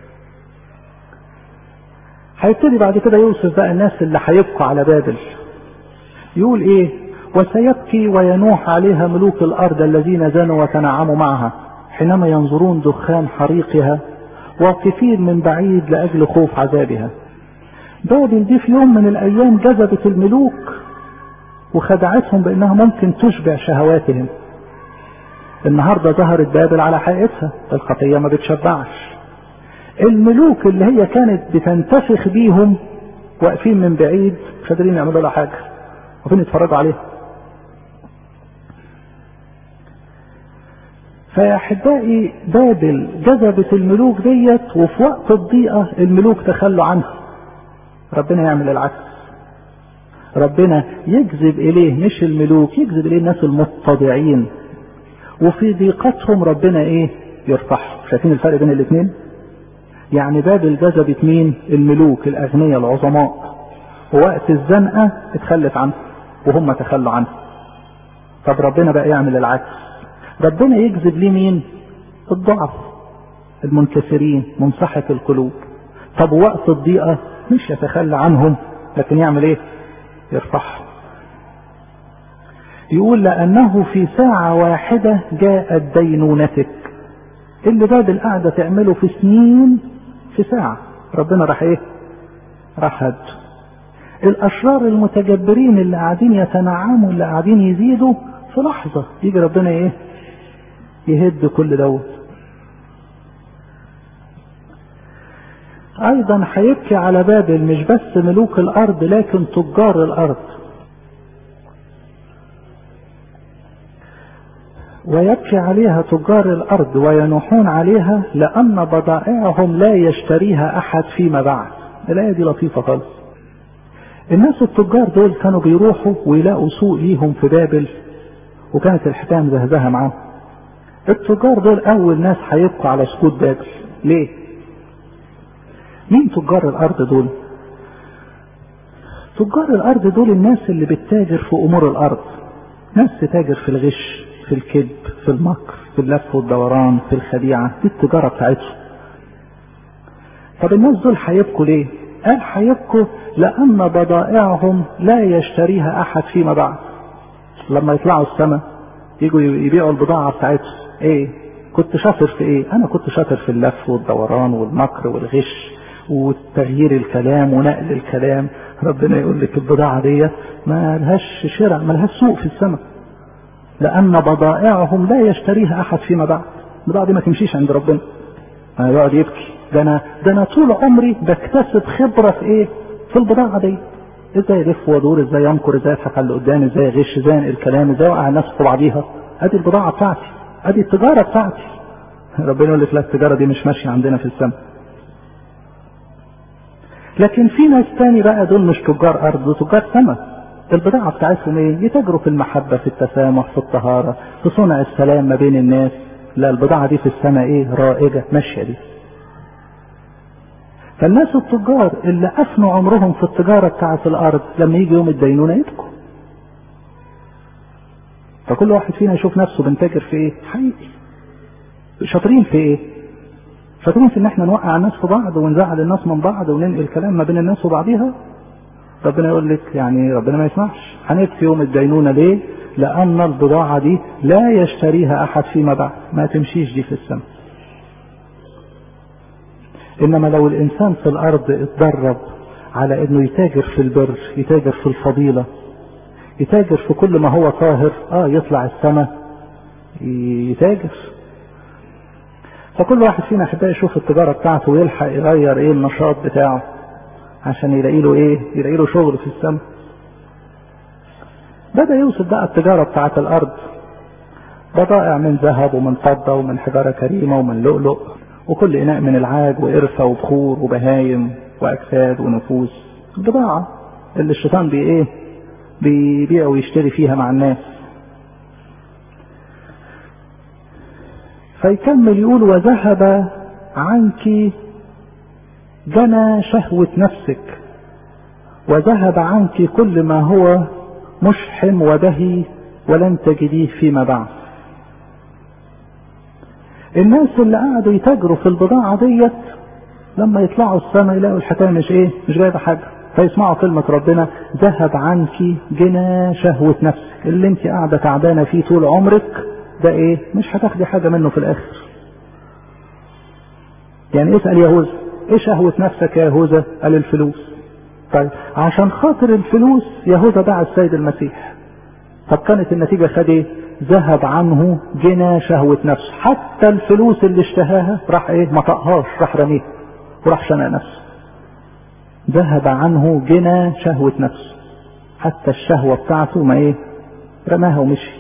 هيبتدي بعد كده يوصف بقى الناس اللي هيبقوا على بابل يقول ايه وسيبكي وينوح عليها ملوك الارض الذين زنوا وتنعموا معها حينما ينظرون دخان حريقها واقفين من بعيد لاجل خوف عذابها بابل دي في يوم من الايام جذبت الملوك وخدعتهم بانها ممكن تشبع شهواتهم النهارده ظهرت بابل على حقيقتها الخطيه ما بتشبعش الملوك اللي هي كانت بتنتفخ بيهم واقفين من بعيد مش قادرين يعملوا لها حاجه واقفين يتفرجوا عليها فيا احبائي بابل جذبت الملوك ديت وفي وقت الضيقه الملوك تخلوا عنها ربنا يعمل العكس ربنا يجذب اليه مش الملوك يجذب اليه الناس المتضعين وفي ضيقتهم ربنا ايه يرفعهم شايفين الفرق بين الاثنين يعني بابل جذبت مين الملوك الاغنياء العظماء ووقت الزنقه اتخلت عنه وهم تخلوا عنه طب ربنا بقى يعمل العكس ربنا يجذب ليه مين الضعف المنكسرين منصحة القلوب طب وقت الضيقة مش يتخلى عنهم لكن يعمل ايه يرفعهم يقول لأنه في ساعة واحدة جاءت دينونتك اللي بابل قاعدة تعمله في سنين في ساعة ربنا راح ايه راح هد الأشرار المتجبرين اللي قاعدين يتنعموا اللي قاعدين يزيدوا في لحظة يجي ربنا ايه يهد كل دوت ايضا هيبكي على بابل مش بس ملوك الارض لكن تجار الارض ويبكي عليها تجار الارض وينوحون عليها لان بضائعهم لا يشتريها احد فيما بعد الايه دي لطيفه خالص الناس التجار دول كانوا بيروحوا ويلاقوا سوق ليهم في بابل وكانت الحكايه مزهزهه معاهم التجار دول اول ناس هيبقوا على سقوط بابل ليه مين تجار الارض دول تجار الارض دول الناس اللي بتتاجر في امور الارض ناس تتاجر في الغش في الكذب في المكر في اللف والدوران في الخديعة دي التجارة بتاعتهم طب الناس دول هيبكوا ليه قال هيبكوا لان بضائعهم لا يشتريها احد فيما بعد لما يطلعوا السماء يجوا يبيعوا البضاعة بتاعتهم ايه كنت شاطر في ايه انا كنت شاطر في اللف والدوران والمكر والغش وتغيير الكلام ونقل الكلام ربنا يقول لك البضاعة ديت ما لهاش شراء ما لهاش سوق في السماء لأن بضائعهم لا يشتريها أحد فيما بعد البضاعة دي ما تمشيش عند ربنا يقعد يبكي ده أنا ده أنا طول عمري بكتسب خبرة في إيه؟ في البضاعة دي ازاي يلف وادور ازاي ينكر ازاي يضحك على اللي قدامي ازاي يغش ازاي ينقل الكلام ازاي يوقع الناس في بعضيها ادي البضاعة بتاعتي ادي التجارة بتاعتي ربنا يقول لك لا التجارة دي مش ماشية عندنا في السماء لكن في ناس تاني بقى دول مش تجار ارض دول تجار سماء البضاعة بتاعتهم ايه يتاجروا في المحبة في التسامح في الطهارة في صنع السلام ما بين الناس لا البضاعة دي في السماء ايه رائجة ماشية دي فالناس التجار اللي افنوا عمرهم في التجارة بتاعة الارض لما يجي يوم الدينونة يبكوا فكل واحد فينا يشوف نفسه بنتاجر في ايه حقيقي شاطرين في ايه شاطرين في ان احنا نوقع الناس في بعض ونزعل الناس من بعض وننقل كلام ما بين الناس وبعضيها ربنا يقول لك يعني ربنا ما يسمحش هنبكي يوم الدينونة ليه لان البضاعة دي لا يشتريها احد فيما بعد ما تمشيش دي في السماء انما لو الانسان في الارض اتدرب على انه يتاجر في البر يتاجر في الفضيلة يتاجر في كل ما هو طاهر اه يطلع السماء يتاجر فكل واحد فينا احبائي يشوف التجارة بتاعته ويلحق يغير ايه النشاط بتاعه عشان يلاقي له ايه يلاقي له شغل في السماء بدأ يوصف بقى التجارة بتاعت الارض بضائع من ذهب ومن فضة ومن حجارة كريمة ومن لؤلؤ وكل إناء من العاج وقرفة وبخور وبهايم وأجساد ونفوس البضاعة اللي الشيطان بي إيه بيبيع ويشتري فيها مع الناس فيكمل يقول وذهب عنك جنى شهوة نفسك وذهب عنك كل ما هو مشحم وبهي ولن تجديه فيما بعد الناس اللي قعدوا يتاجروا في البضاعة ديت لما يطلعوا السماء يلاقوا الحكاية مش ايه مش جايبة حاجة فيسمعوا كلمة ربنا ذهب عنك جنى شهوة نفسك اللي انت قاعدة تعبانة فيه طول عمرك ده ايه مش هتاخدي حاجة منه في الاخر يعني اسأل يهوذا ايه شهوة نفسك يا يهوذا قال الفلوس طيب عشان خاطر الفلوس يهوذا باع السيد المسيح طب كانت النتيجة خد ايه ذهب عنه جنى شهوة نفسه حتى الفلوس اللي اشتهاها راح ايه ما طقهاش راح رميها وراح شنق نفسه ذهب عنه جنى شهوة نفسه حتى الشهوة بتاعته ما ايه رماها ومشي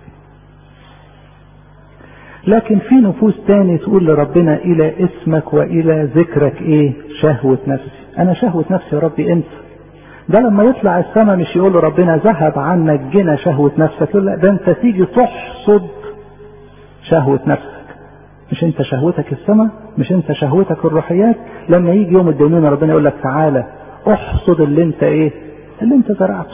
لكن في نفوس تاني تقول لربنا الى اسمك والى ذكرك ايه شهوة نفسي انا شهوة نفسي يا ربي انت ده لما يطلع السماء مش يقول له ربنا ذهب عنك جنى شهوة نفسك يقول لا ده انت تيجي تحصد شهوة نفسك مش انت شهوتك السماء مش انت شهوتك الروحيات لما يجي يوم الدينونة ربنا يقول لك تعالى احصد اللي انت ايه اللي انت زرعته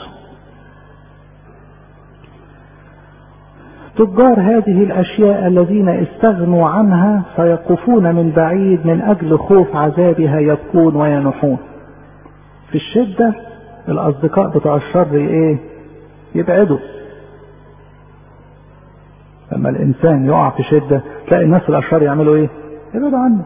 تجار هذه الاشياء الذين استغنوا عنها سيقفون من بعيد من اجل خوف عذابها يبكون وينحون في الشدة الاصدقاء بتوع الشر ايه يبعدوا لما الانسان يقع في شدة تلاقي الناس الاشرار يعملوا ايه يبعدوا عنه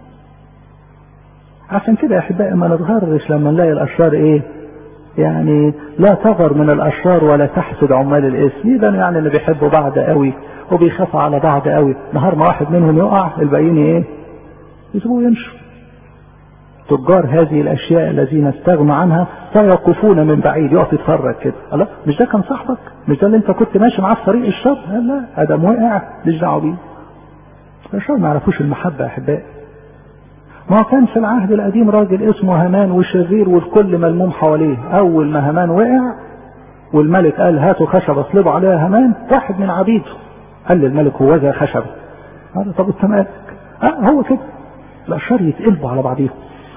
عشان كده يا احبائي ما نتغرش لما نلاقي الاشرار ايه يعني لا تغر من الاشرار ولا تحسد عمال الاسم يبقى يعني اللي بيحبوا بعض قوي وبيخافوا على بعض قوي نهار ما واحد منهم يقع الباقيين ايه يسيبوه يمشوا تجار هذه الاشياء الذين استغنوا عنها سيقفون من بعيد يقف يتفرج كده الله مش ده كان صاحبك مش ده اللي انت كنت ماشي معاه في طريق الشر لا لا ادم وقع مش دعوه بيه الشر ما يعرفوش المحبه يا احبائي ما كان في العهد القديم راجل اسمه هامان وشرير والكل ملموم حواليه اول ما هامان وقع والملك قال هاتوا خشبه اصلبوا عليها هامان واحد من عبيده قال للملك هو ذا خشبه قال طب انت مالك اه هو كده الاشرار يتقلبوا على بعضيهم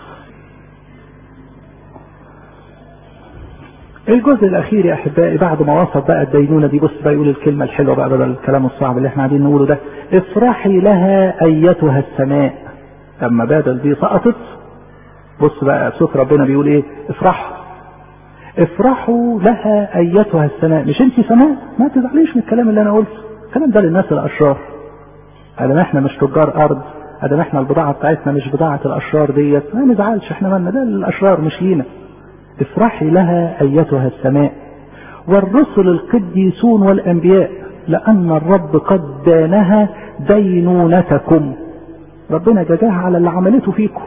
الجزء الاخير يا احبائي بعد ما وصف بقى الدينونه دي بص بقى يقول الكلمه الحلوه بقى بدل الكلام الصعب اللي احنا قاعدين نقوله ده افرحي لها ايتها السماء لما بابل دي سقطت بص بقى صوت ربنا بيقول ايه افرحوا افرحوا لها ايتها السماء مش انت سماء ما تزعليش من الكلام اللي انا قلته الكلام ده للناس الاشرار ادام احنا مش تجار ارض ادام احنا البضاعه بتاعتنا مش بضاعه الاشرار ديت ما نزعلش احنا مالنا ده للاشرار مش لينا افرحي لها ايتها السماء والرسل القديسون والانبياء لان الرب قد دانها دينونتكم ربنا جزاها على اللي عملته فيكم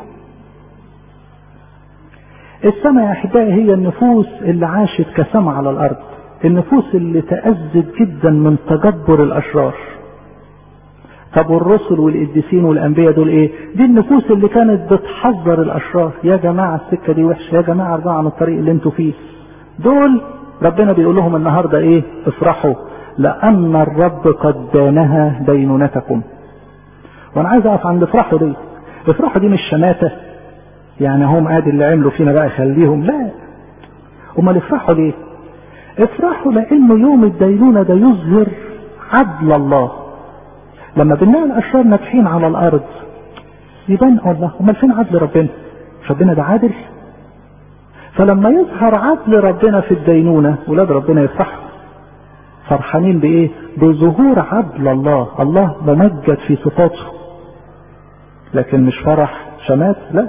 السماء يا احبائي هي النفوس اللي عاشت كسماء على الارض النفوس اللي تأذت جدا من تجبر الاشرار طب والرسل والقديسين والانبياء دول ايه دي النفوس اللي كانت بتحذر الاشرار يا جماعه السكه دي وحشه يا جماعه ارجعوا عن الطريق اللي انتوا فيه دول ربنا بيقول لهم النهارده ايه افرحوا لان الرب قد دانها دينونتكم وانا عايز اقف عند افرحوا دي افرحوا دي مش شماته يعني هم ادي اللي عملوا فينا بقى خليهم لا امال افرحوا ليه افرحوا لانه يوم الدينونه ده يظهر عدل الله لما بنلاقي الاشرار ناجحين على الارض يبان الله امال فين عدل ربنا مش ربنا ده عادل فلما يظهر عدل ربنا في الدينونه ولاد ربنا يفرحوا فرحانين بايه بظهور عدل الله الله ممجد في صفاته لكن مش فرح شمات لا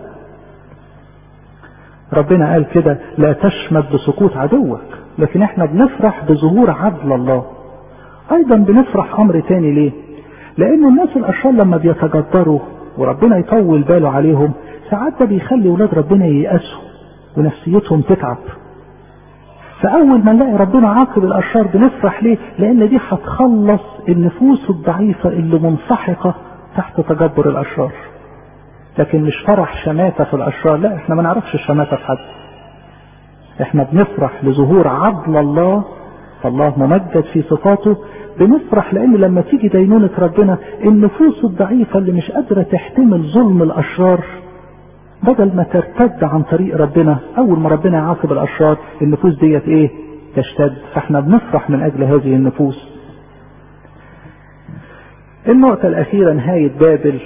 ربنا قال كده لا تشمت بسقوط عدوك لكن احنا بنفرح بظهور عدل الله ايضا بنفرح امر تاني ليه لان الناس الاشرار لما بيتجبروا وربنا يطول باله عليهم ساعات ده بيخلي ولاد ربنا ييأسوا ونفسيتهم تتعب فاول ما نلاقي ربنا عاقب الاشرار بنفرح ليه لان دي هتخلص النفوس الضعيفة اللي منسحقة تحت تجبر الاشرار لكن مش فرح شماتة في الاشرار لا احنا ما نعرفش الشماتة في حد احنا بنفرح لظهور عدل الله فالله ممجد في صفاته بنفرح لان لما تيجي دينونة ربنا النفوس الضعيفة اللي مش قادرة تحتمل ظلم الاشرار بدل ما ترتد عن طريق ربنا اول ما ربنا يعاقب الاشرار النفوس ديت ايه تشتد فاحنا بنفرح من اجل هذه النفوس النقطة الاخيرة نهاية بابل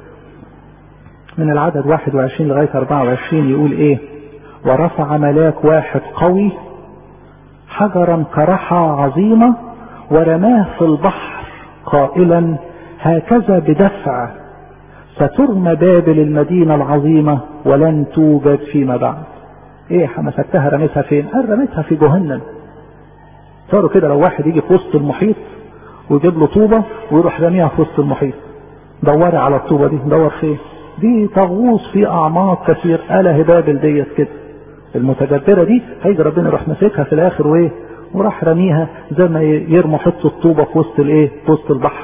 من العدد 21 لغاية 24 يقول ايه ورفع ملاك واحد قوي حجرا كرحى عظيمة ورماه في البحر قائلا هكذا بدفع سترمى بابل المدينة العظيمة ولن توجد فيما بعد ايه مسكتها رميتها فين قال رميتها في جهنم صاروا كده لو واحد يجي في وسط المحيط ويجيب له طوبة ويروح راميها في وسط المحيط دوري على الطوبة دي دور فين دي تغوص في اعماق كثير اله بابل ديت كده المتجبرة دي هيجي ربنا يروح ماسكها في الاخر وايه وراح رميها زي ما يرموا حته الطوبة في وسط الايه في وسط البحر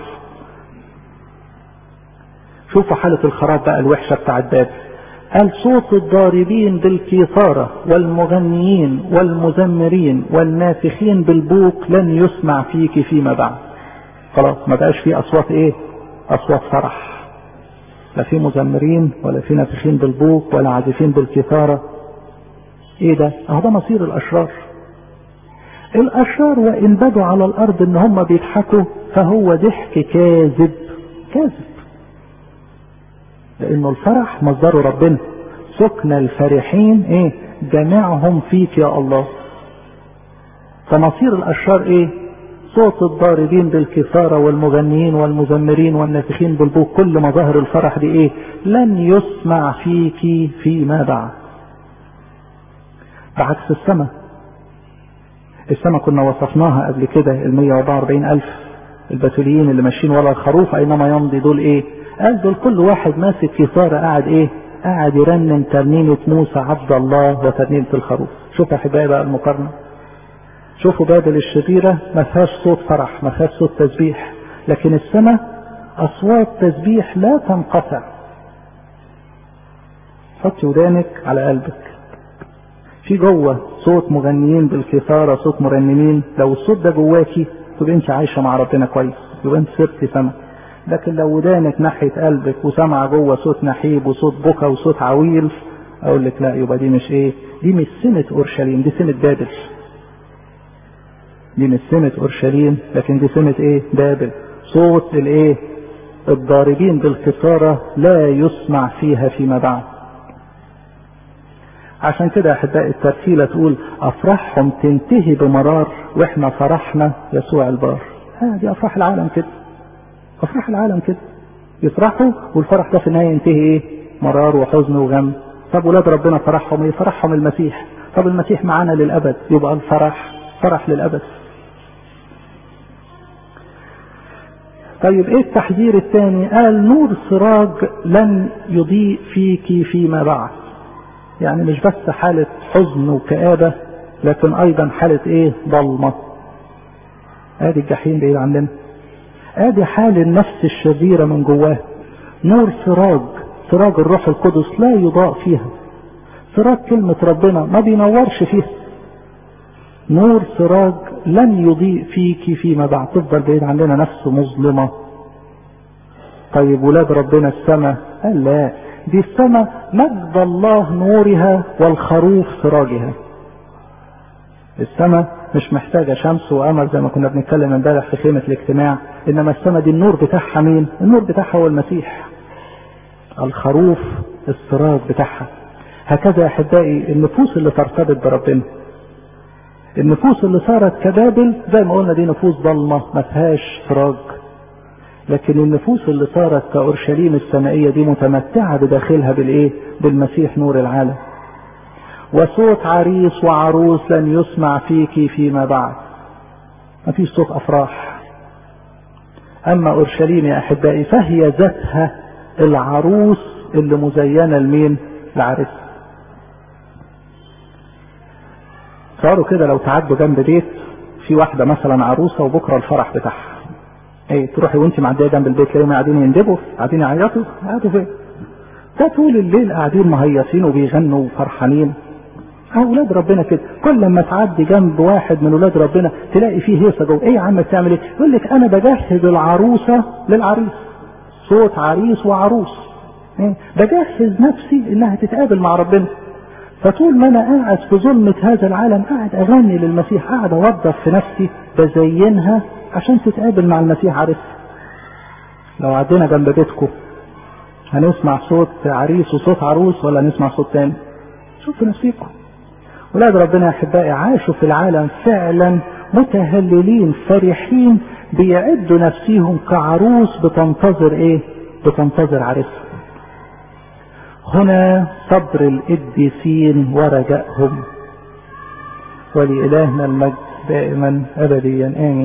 شوفوا حالة الخراب بقى الوحشة بتاع بابل قال صوت الضاربين بالكيثارة والمغنيين والمزمرين والنافخين بالبوق لن يسمع فيك فيما بعد خلاص ما بقاش في اصوات ايه اصوات فرح لا في مزمرين ولا في نافخين بالبوق ولا عازفين بالكيثارة ايه ده اهو ده مصير الاشرار الاشرار وان بدوا على الارض ان هم بيضحكوا فهو ضحك كاذب كاذب لانه الفرح مصدره ربنا سكن الفرحين ايه جميعهم فيك يا الله فمصير الاشرار ايه صوت الضاربين بالكثارة والمغنيين والمزمرين والنافخين بالبوق كل مظاهر الفرح دي ايه لن يسمع فيك فيما بعد بعكس السماء السماء كنا وصفناها قبل كده ال 144 ألف البتوليين اللي ماشيين ورا الخروف أينما يمضي دول إيه؟ قال دول كل واحد ماسك كثارة قاعد إيه؟ قاعد يرنم ترنيمة موسى عبد الله وترنيمة الخروف. شوف يا حبايبي بقى المقارنة. شوفوا بابل الشريرة ما فيهاش صوت فرح، ما فيهاش صوت تسبيح، لكن السماء أصوات تسبيح لا تنقطع. حطي ودانك على قلبك. في جوه صوت مغنيين بالكثارة صوت مرنمين لو الصوت ده جواكي تبقى انت عايشة مع ربنا كويس يبقى انت صرتي سما لكن لو ودانك ناحية قلبك وسامعة جوه صوت نحيب وصوت بكا وصوت عويل اقول لك لا يبقى دي مش ايه دي مش سمة اورشليم دي سمة بابل دي مش سمة اورشليم لكن دي سمة ايه بابل صوت الايه الضاربين بالكثارة لا يسمع فيها فيما بعد عشان كده احبائي الترتيلة تقول افراحهم تنتهي بمرار واحنا فرحنا يسوع البار ها دي افراح العالم كده افراح العالم كده يفرحوا والفرح ده في النهايه ينتهي ايه مرار وحزن وغم طب ولاد ربنا فرحهم ايه فرحهم المسيح طب المسيح معانا للابد يبقى الفرح فرح للابد طيب ايه التحذير الثاني قال نور سراج لن يضيء فيك فيما بعد يعني مش بس حالة حزن وكآبة لكن ايضا حالة ايه ضلمة ادي الجحيم بعيد عننا ادي حال النفس الشريرة من جواه نور سراج سراج الروح القدس لا يضاء فيها سراج كلمة ربنا ما بينورش فيها نور سراج لن يضيء فيك فيما بعد تفضل بعيد عننا نفس مظلمة طيب ولاد ربنا السماء قال لا دي السماء مجد الله نورها والخروف سراجها السماء مش محتاجة شمس وقمر زي ما كنا بنتكلم امبارح في خيمة الاجتماع انما السماء دي النور بتاعها مين النور بتاعها هو المسيح الخروف السراج بتاعها هكذا يا احبائي النفوس اللي ترتبط بربنا النفوس اللي صارت كبابل زي ما قلنا دي نفوس ضلمة ما فيهاش سراج لكن النفوس اللي صارت كأورشليم السمائية دي متمتعة بداخلها بالايه بالمسيح نور العالم وصوت عريس وعروس لن يسمع فيك فيما بعد ما فيش صوت افراح اما اورشليم يا احبائي فهي ذاتها العروس اللي مزينة لمين العريس صاروا كده لو تعدوا جنب بيت في واحدة مثلا عروسة وبكرة الفرح بتاعها ايه تروحي وانت معدية جنب البيت تلاقيهم قاعدين يندبوا قاعدين يعيطوا قاعدوا فين ده طول الليل قاعدين مهيصين وبيغنوا وفرحانين اولاد ربنا كده كل ما تعدي جنب واحد من اولاد ربنا تلاقي فيه هيصه جوه ايه يا عم بتعمل ايه يقول لك انا بجهز العروسه للعريس صوت عريس وعروس إيه؟ بجهز نفسي انها تتقابل مع ربنا فطول ما انا قاعد في ظلمة هذا العالم قاعد اغني للمسيح قاعد اوظف في نفسي بزينها عشان تتقابل مع المسيح عريس لو عدينا جنب بيتكم هنسمع صوت عريس وصوت عروس ولا نسمع صوت تاني شوفوا نفسيكم ولاد ربنا يا احبائي عاشوا في العالم فعلا متهللين فرحين بيعدوا نفسيهم كعروس بتنتظر ايه بتنتظر عريسها هنا صبر القديسين ورجائهم ولإلهنا المجد دائما أبديا آمين